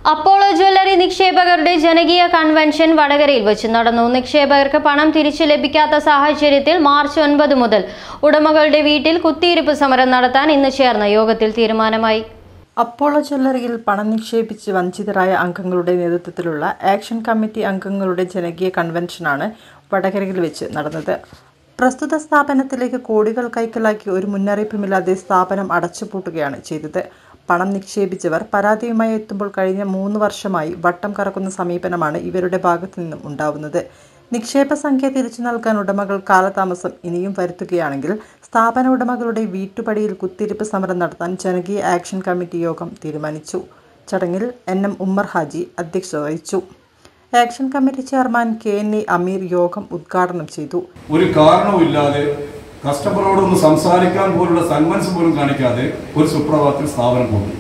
Apollo jewellery നിക്ഷേപകരുടെ ജനകീയ convention വടകരയിൽ വെച്ച് നടന്നു നിക്ഷേപകർക്ക് പണം തിരിച്ചു ലഭിക്കാത്ത സാഹചര്യത്തിൽ മാർച്ച് ഒൻപത് മുതൽ ഉടമകളുടെ വീട്ടിൽ കുത്തിയിരിപ്പ് സമരം നടത്താൻ ഇന്ന് ചേർന്ന യോഗത്തിൽ തീരുമാനമായി അപ്പോളോ ജ്വല്ലറിയിൽ പണം നിക്ഷേപിച്ച് വഞ്ചിതരായ അംഗങ്ങളുടെ നേതൃത്വത്തിലുള്ള ആക്ഷൻ കമ്മിറ്റി അംഗങ്ങളുടെ ജനകീയ കൺവെൻഷനാണ് വടകരയിൽ വെച്ച് നടന്നത് പ്രസ്തുത സ്ഥാപനത്തിലേക്ക് കോടികൾ കൈക്കലാക്കി ഒരു മുന്നറിയിപ്പുമില്ലാതെ സ്ഥാപനം അടച്ചുപൂട്ടുകയാണ് ചെയ്തത് പണം നിക്ഷേപിച്ചവർ പരാതിയുമായി എത്തുമ്പോൾ കഴിഞ്ഞ മൂന്ന് വർഷമായി വട്ടം കറക്കുന്ന സമീപനമാണ് ഇവരുടെ ഭാഗത്തു നിന്നും ഉണ്ടാവുന്നത് നിക്ഷേപ സംഖ്യ തിരിച്ചു നൽകാൻ ഉടമകൾ കാലതാമസം ഇനിയും വരുത്തുകയാണെങ്കിൽ സ്ഥാപന ഉടമകളുടെ വീട്ടുപടിയിൽ കുത്തിരിപ്പ് സമരം നടത്താൻ ജനകീയ ആക്ഷൻ കമ്മിറ്റി യോഗം തീരുമാനിച്ചു ചടങ്ങിൽ എൻ എം ഉമ്മർ ഹാജി അധ്യക്ഷത വഹിച്ചു action committee chairman K N A Ameer യോഗം ഉദ്ഘാടനം ചെയ്തു ഒരു കാരണവുമില്ലാതെ കസ്റ്റമറോടൊന്ന് സംസാരിക്കാൻ പോലുള്ള സന്മനസ് പോലും കാണിക്കാതെ ഒരു സുപ്രഭാതത്തിൽ സ്ഥാപനം കൂട്ടി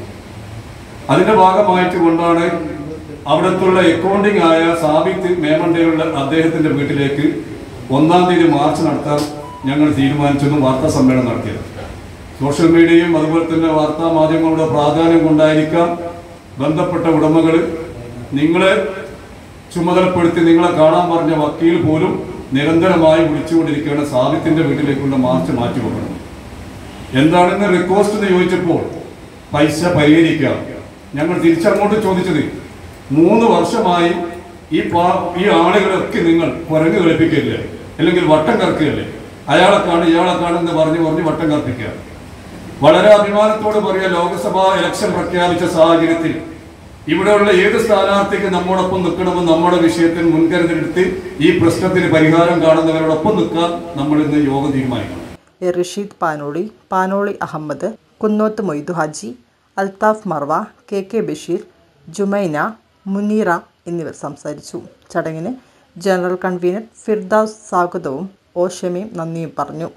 അതിന്റെ ഭാഗമായിട്ട് കൊണ്ടാണ് അവിടത്തുള്ള അക്കൗണ്ടിംഗ് ആയ സാബിത്ത് മേമണ്ടയിലുള്ള അദ്ദേഹത്തിന്റെ വീട്ടിലേക്ക് ഒന്നാം തീയതി മാർച്ച് നടത്താൻ ഞങ്ങൾ തീരുമാനിച്ചെന്നും വാർത്താ സമ്മേളനം നടത്തിയത് സോഷ്യൽ മീഡിയയും അതുപോലെ തന്നെ വാർത്താ മാധ്യമങ്ങളുടെ പ്രാധാന്യം കൊണ്ടായിരിക്കാം ബന്ധപ്പെട്ട ഉടമകൾ നിങ്ങളെ ചുമതലപ്പെടുത്തി നിങ്ങളെ കാണാൻ പറഞ്ഞ വക്കീൽ പോലും നിരന്തരമായി വിളിച്ചുകൊണ്ടിരിക്കുകയാണ് സാബിത്തിന്റെ വീട്ടിലേക്കുള്ള മാർച്ച് മാറ്റിവെക്കണം എന്താണെന്ന് റിക്വസ്റ്റ് എന്ന് ചോദിച്ചപ്പോൾ പൈസ പരിഹരിക്കാം ഞങ്ങൾ തിരിച്ചങ്ങോട്ട് ചോദിച്ചത് മൂന്ന് വർഷമായി ഈ പാ ഈ ആളുകളൊക്കെ നിങ്ങൾ കുരങ്ങ് കളിപ്പിക്കില്ലേ അല്ലെങ്കിൽ വട്ടം കറക്കുകയല്ലേ അയാളെ കാണും ഇയാളെ കാണുമെന്ന് പറഞ്ഞ് പറഞ്ഞ് വട്ടം കറപ്പിക്കുക വളരെ അഭിമാനത്തോട് പറയുക ലോക്സഭാ ഇലക്ഷൻ പ്രഖ്യാപിച്ച സാഹചര്യത്തിൽ ഇവിടെയുള്ള ഏത് സ്ഥാനാർത്ഥിക്ക് നമ്മോടൊപ്പം നിൽക്കണമെന്ന് നമ്മുടെ വിഷയത്തിൽ മുൻകരുതലെടുത്ത് ഈ പ്രശ്നത്തിന് പരിഹാരം കാണുന്നവരോടൊപ്പം നിൽക്കാൻ നമ്മൾ ഇന്ന് യോഗം തീരുമാനിക്കണം A Rasheed Panoli Panoli Ahammed Kunnoth Moidu Haji Althaf Marva K K Basheer Jumaina Muneera എന്നിവർ സംസാരിച്ചു ചടങ്ങിന് ജനറൽ കൺവീനർ ഫിർദൌസ് സ്വാഗതവും ഓ ഷമീം നന്ദിയും പറഞ്ഞു